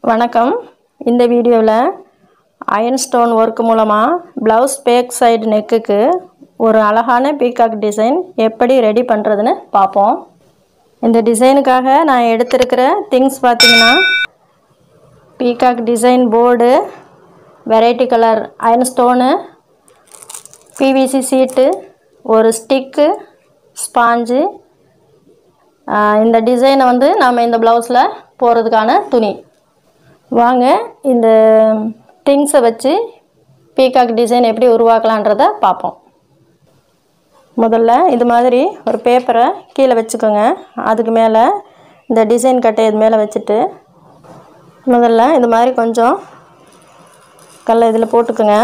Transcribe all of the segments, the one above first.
வணக்கம் இந்த வீடியோவில் அயன் ஸ்டோன் ஒர்க் மூலமாக ப்ளவுஸ் பேக் சைடு நெக்குக்கு ஒரு அழகான பீகாக் டிசைன் எப்படி ரெடி பண்ணுறதுன்னு பார்ப்போம் இந்த டிசைனுக்காக நான் எடுத்திருக்கிற திங்ஸ் பார்த்தீங்கன்னா peacock design board variety colour iron stone PVC sheet ஒரு ஸ்டிக்கு ஸ்பாஞ்சு ஆஹ் இந்த டிசைனை வந்து நாம் இந்த ப்ளவுஸில் போகிறதுக்கான துணி வாங்க இந்த திங்ஸை வச்சு பீகாக் டிசைன் எப்படி உருவாக்கலான்றதை பார்ப்போம் முதல்ல இது மாதிரி ஒரு பேப்பரை கீழே வச்சுக்கோங்க அதுக்கு மேலே இந்த டிசைன் கட்டை இது மேலே வச்சுட்டு முதல்ல இது மாதிரி கொஞ்சம் கல்லை இதில் போட்டுக்கோங்க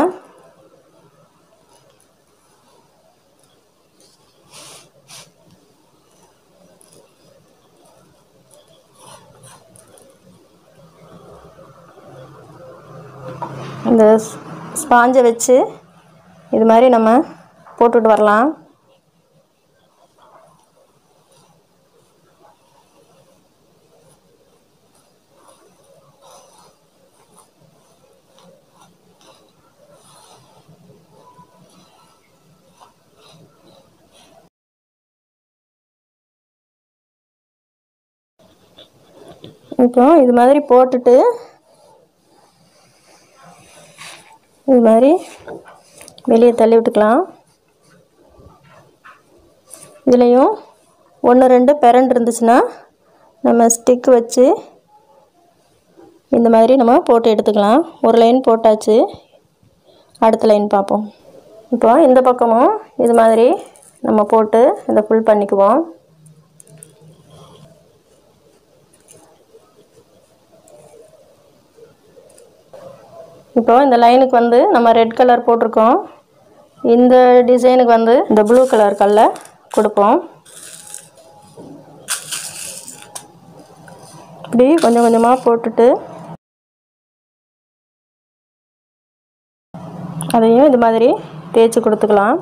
இந்த ஸ்பாஞ்சை வச்சு இது மாதிரி நம்ம போட்டுட்டு வரலாம் இப்போ இது மாதிரி போட்டுட்டு இது மாதிரி வெளியே தள்ளி விட்டுக்கலாம் இதுலேயும் ஒன்று ரெண்டு பெரண்ட் இருந்துச்சுன்னா நம்ம ஸ்டிக் வச்சு இந்த மாதிரி நம்ம போட்டு எடுத்துக்கலாம் ஒரு லைன் போட்டாச்சு அடுத்த லைன் பார்ப்போம் இப்போ இந்த பக்கமும் இது மாதிரி நம்ம போட்டு இதை ஃபுல் பண்ணிக்குவோம் இப்போ இந்த லைனுக்கு வந்து நம்ம ரெட் கலர் போட்டிருக்கோம் இந்த டிசைனுக்கு வந்து இந்த ப்ளூ கலர் கல்லை கொடுப்போம் இப்படி கொஞ்சம் கொஞ்சமாக போட்டுட்டு அதையும் இது மாதிரி தேய்ச்சி கொடுத்துக்கலாம்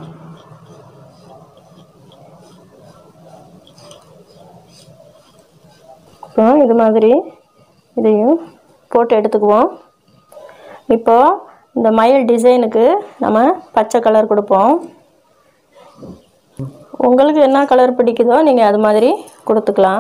இப்போ இது மாதிரி இதையும் போட்டு எடுத்துக்குவோம் இப்போ இந்த மயில் டிசைனுக்கு நம்ம பச்சை கலர் கொடுப்போம் உங்களுக்கு என்ன கலர் பிடிக்குதோ நீங்கள் அது மாதிரி கொடுத்துக்கலாம்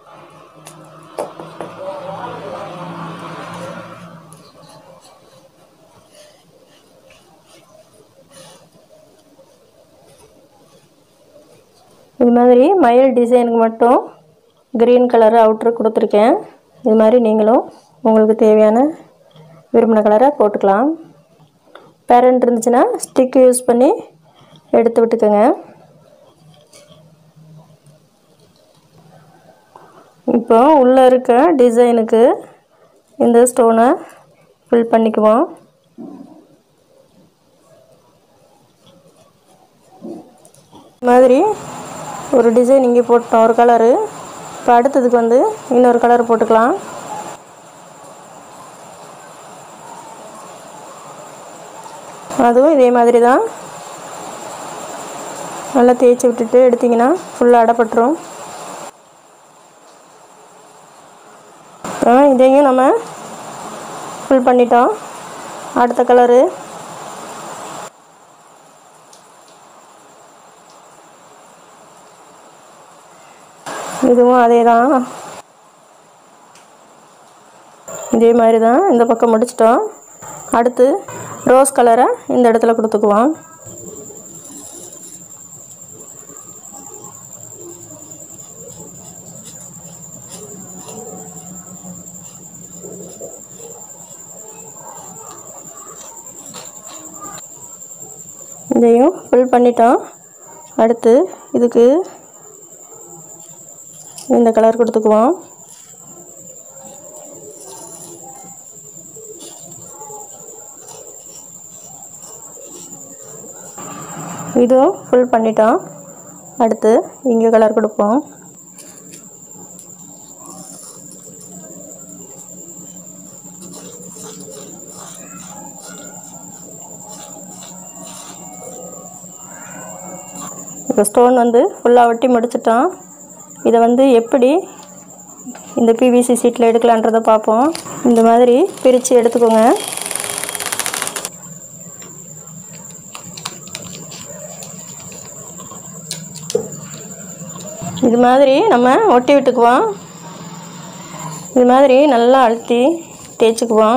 இது மாதிரி மயில் டிசைனுக்கு மட்டும் க்ரீன் கலர் அவுட்ரு கொடுத்துருக்கேன் இது மாதிரி நீங்களும் உங்களுக்கு தேவையான விரும்பின கலரை போட்டுக்கலாம் பேரண்ட் இருந்துச்சுன்னா ஸ்டிக் யூஸ் பண்ணி எடுத்து விட்டுக்கோங்க இப்போ உள்ளே இருக்க டிசைனுக்கு இந்த ஸ்டோனை ஃபில் பண்ணிக்குவோம் மாதிரி ஒரு டிசைன் இங்கே போட்டோம் ஒரு கலரு இப்போ அடுத்ததுக்கு வந்து இன்னொரு கலர் போட்டுக்கலாம் அதுவும் இதே மாதிரி தான் நல்லா தேய்ச்சி விட்டுட்டு எடுத்திங்கன்னா ஃபுல்லாக அடப்பட்டுரும் அப்புறம் இதையும் நம்ம ஃபுல் பண்ணிட்டோம் அடுத்த கலரு இதுவும் அதே தான் இதே மாதிரி தான் இந்த பக்கம் முடிச்சிட்டோம் அடுத்து ரோஸ் கலரை இந்த இடத்துல கொடுத்துக்குவோம் இதையும் ஃபில் பண்ணிட்டோம் அடுத்து இதுக்கு இந்த கலர் கொடுத்துக்குவோம் இதுவும் ஃபுல் பண்ணிட்டோம் அடுத்து இங்கே கலர் கொடுப்போம் இப்போ ஸ்டோன் வந்து ஃபுல்லாக ஒட்டி முடிச்சிட்டோம் இதை வந்து எப்படி இந்த பிவிசி சீட்டில் எடுக்கலான்றதை பார்ப்போம் இந்த மாதிரி பிரித்து எடுத்துக்கோங்க இது மாதிரி நம்ம ஒட்டி விட்டுக்குவோம் இது மாதிரி நல்லா அழுத்தி தேய்ச்சிக்குவோம்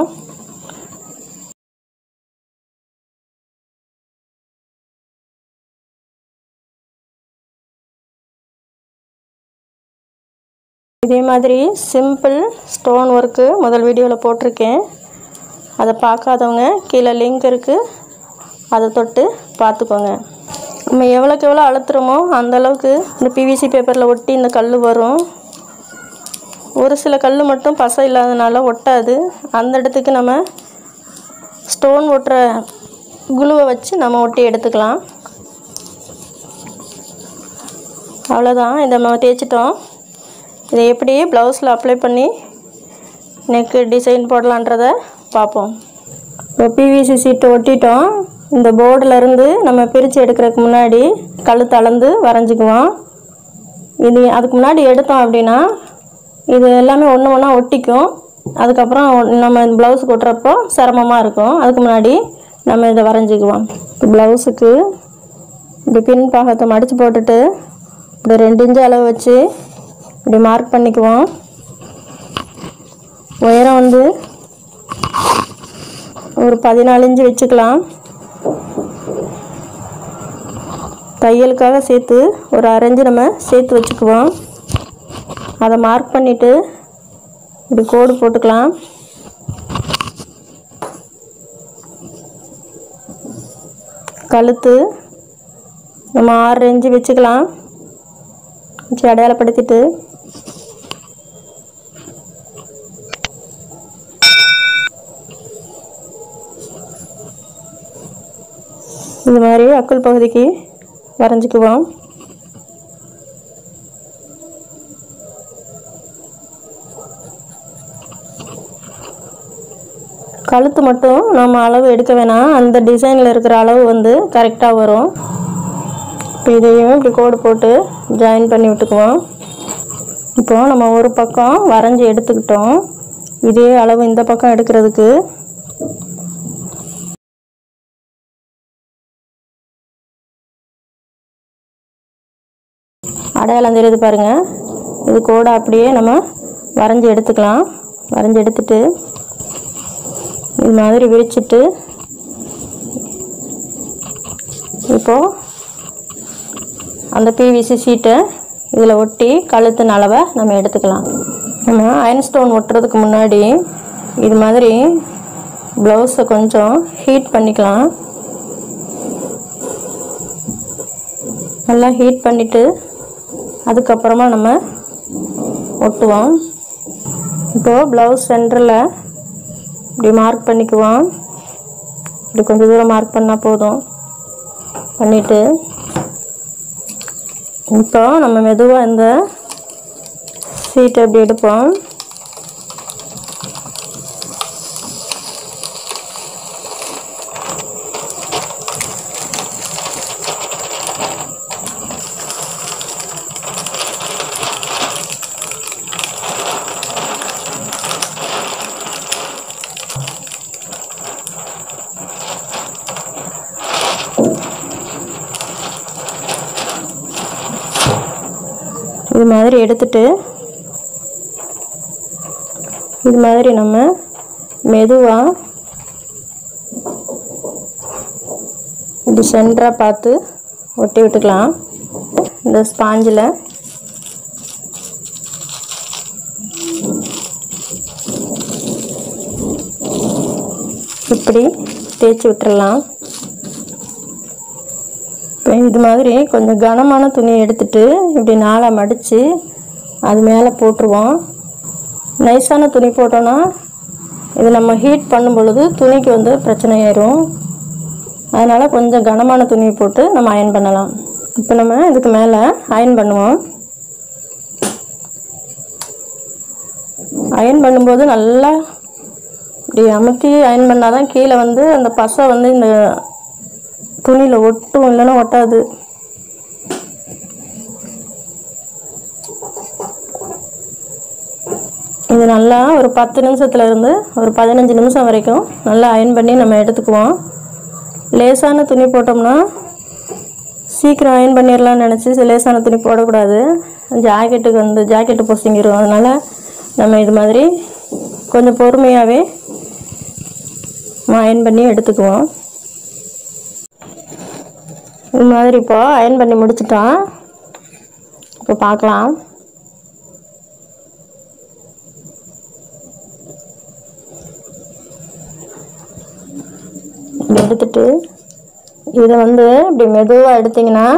இதே மாதிரி சிம்பிள் ஸ்டோன் ஒர்க்கு முதல் வீடியோவில் போட்டிருக்கேன் அதை பார்க்காதவங்க கீழே லிங்க் இருக்குது அதை தொட்டு பார்த்துக்கோங்க நம்ம எவ்வளோக்கு எவ்வளோ அழுத்துறோமோ அந்தளவுக்கு இந்த பிவிசி பேப்பரில் ஒட்டி இந்த கல் வரும் ஒரு சில கல் மட்டும் பசை இல்லாதனால ஒட்டாது அந்த இடத்துக்கு நம்ம ஸ்டோன் ஒட்டுற குளுவை வச்சு நம்ம ஒட்டி எடுத்துக்கலாம் அவ்வளோதான் இதை நம்ம தேய்ச்சிட்டோம் இதை எப்படி ப்ளவுஸில் அப்ளை பண்ணி நெக்கு டிசைன் போடலான்றதை பார்ப்போம் இப்போ பிவிசி சீட்டை ஒட்டிட்டோம் இந்த போர்டிலேருந்து நம்ம பிரித்து எடுக்கிறதுக்கு முன்னாடி கழுத்து அளந்து வரைஞ்சிக்குவோம் இது அதுக்கு முன்னாடி எடுத்தோம் அப்படின்னா இது எல்லாமே ஒன்று ஒன்றா ஒட்டிக்கும் அதுக்கப்புறம் நம்ம ப்ளவுஸ் கொட்டுறப்போ சிரமமாக இருக்கும் அதுக்கு முன்னாடி நம்ம இதை வரைஞ்சிக்குவோம் ப்ளவுஸுக்கு இப்படி பின் பாகத்தை மடித்து போட்டுட்டு இப்படி ரெண்டு இன்ச்சு அளவு வச்சு இப்படி மார்க் பண்ணிக்குவோம் உயரம் வந்து ஒரு பதினாலு இன்ச்சு வச்சுக்கலாம் தையலுக்காக சேர்த்து ஒரு அரைஞ்சு நம்ம சேர்த்து வச்சுக்குவோம் அதை மார்க் பண்ணிவிட்டு இப்படி கோடு போட்டுக்கலாம் கழுத்து நம்ம ஆறு இன்ச்சு வச்சுக்கலாம் வச்சு அடையாளப்படுத்திட்டு இது மாதிரி அக்குள் பகுதிக்கு வரைஞ்சிக்குவோம் கழுத்து மட்டும் நம்ம அளவு எடுக்க வேணாம் அந்த டிசைனில் இருக்கிற அளவு வந்து கரெக்டாக வரும் இப்போ இதையும் இப்படி கோடு போட்டு ஜாயின் பண்ணி விட்டுக்குவோம் இப்போ நம்ம ஒரு பக்கம் வரைஞ்சி எடுத்துக்கிட்டோம் இதே அளவு இந்த பக்கம் எடுக்கிறதுக்கு அடையாளம் தெரியுது பாருங்க இது கோடை அப்படியே நம்ம வரைஞ்சி எடுத்துக்கலாம் வரைஞ்சி எடுத்துட்டு இது மாதிரி விரிச்சிட்டு இப்போது அந்த பிவிசி சீட்டை இதில் ஒட்டி கழுத்தின் அளவை நம்ம எடுத்துக்கலாம் நம்ம அயன் ஸ்டோன் ஒட்டுறதுக்கு முன்னாடி இது மாதிரி ப்ளவுஸை கொஞ்சம் ஹீட் பண்ணிக்கலாம் நல்லா ஹீட் பண்ணிவிட்டு அதுக்கப்புறமா நம்ம ஒட்டுவோம் இப்போது ப்ளவுஸ் சென்டரில் இப்படி மார்க் பண்ணிக்குவோம் இப்படி கொஞ்சம் தூரம் மார்க் பண்ணால் போதும் பண்ணிவிட்டு இப்போ நம்ம மெதுவாக இந்த சீட்டை இப்படி எடுப்போம் இது மாதிரி எடுத்துட்டு இது மாதிரி நம்ம மெதுவாக இப்படி சென்டராக பார்த்து ஒட்டி விட்டுக்கலாம் இந்த ஸ்பாஞ்சில் இப்படி தேய்ச்சி விட்டுறலாம் இப்போ இது மாதிரி கொஞ்சம் கனமான துணியை எடுத்துட்டு இப்படி நாளாக மடித்து அது மேலே போட்டுருவோம் நைஸான துணி போட்டோன்னா இது நம்ம ஹீட் பண்ணும் பொழுது துணிக்கு வந்து பிரச்சனை ஆயிரும் அதனால் கொஞ்சம் கனமான துணியை போட்டு நம்ம அயன் பண்ணலாம் இப்போ நம்ம இதுக்கு மேலே அயன் பண்ணுவோம் அயன் பண்ணும்போது நல்லா இப்படி அமுத்தி அயன் பண்ணால் தான் கீழே வந்து அந்த பசை வந்து இந்த துணியில் ஒட்டும் இல்லைன்னா ஒட்டாது இது நல்லா ஒரு பத்து நிமிஷத்துல இருந்து ஒரு பதினஞ்சு நிமிஷம் வரைக்கும் நல்லா அயன் பண்ணி நம்ம எடுத்துக்குவோம் லேசான துணி போட்டோம்னா சீக்கிரம் அயன் பண்ணிடலாம்னு நினச்சி லேசான துணி போடக்கூடாது ஜாக்கெட்டுக்கு வந்து ஜாக்கெட்டு பொசிங்கிரும் அதனால் நம்ம இது மாதிரி கொஞ்சம் பொறுமையாகவே அயன் பண்ணி எடுத்துக்குவோம் இது மாதிரி இப்போ அயன் பண்ணி முடிச்சிட்டோம் இப்போ பார்க்கலாம் இப்படி எடுத்துட்டு இதை வந்து இப்படி மெதுவாக எடுத்தீங்கன்னா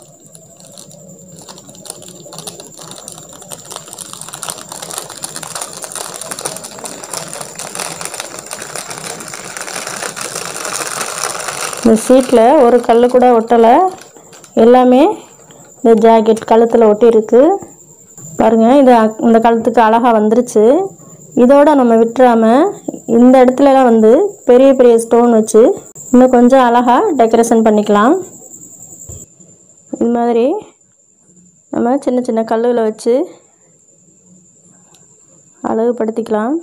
இந்த சீட்டில் ஒரு கல் கூட ஒட்டலை எல்லாமே இந்த ஜாக்கெட் கழுத்தில் ஒட்டியிருக்கு பாருங்கள் இது அ- இந்த கழுத்துக்கு அழகாக வந்துருச்சு இதோட நம்ம விட்டுறாம இந்த இடத்துலலாம் வந்து பெரிய பெரிய ஸ்டோன் வச்சு இன்னும் கொஞ்சம் அழகாக டெக்கரேஷன் பண்ணிக்கலாம் இது மாதிரி நம்ம சின்ன சின்ன கல்லுகளை வச்சு அழகுபடுத்திக்கலாம்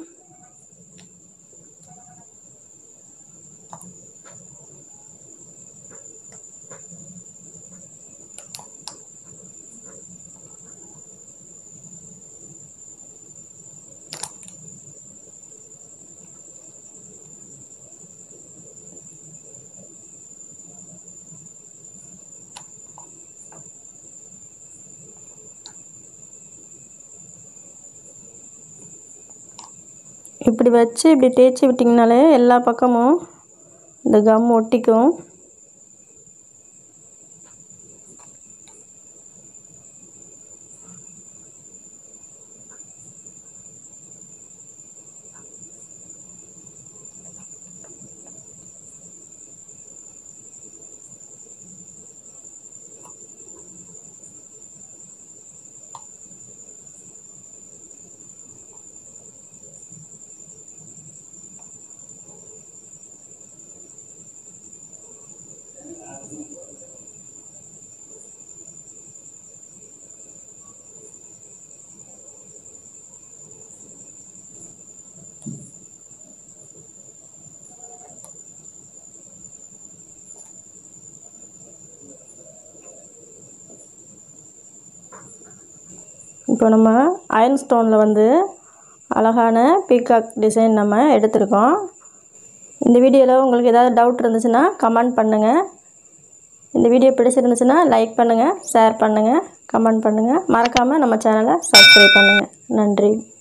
இப்படி வச்சு இப்படி தேய்ச்சி விட்டிங்கனாலே எல்லா பக்கமும் இந்த கம் ஒட்டிக்கும் இப்போ நம்ம அயன் ஸ்டோனில் வந்து அழகான பீகாக் டிசைன் நம்ம எடுத்திருக்கோம் இந்த வீடியோவில் உங்களுக்கு ஏதாவது டவுட் இருந்துச்சுன்னா கமெண்ட் பண்ணுங்கள் இந்த வீடியோ பிடிச்சிருந்துச்சுன்னா லைக் பண்ணுங்கள் ஷேர் பண்ணுங்கள் கமெண்ட் பண்ணுங்கள் மறக்காமல் நம்ம சேனலை சப்ஸ்கிரைப் பண்ணுங்கள் நன்றி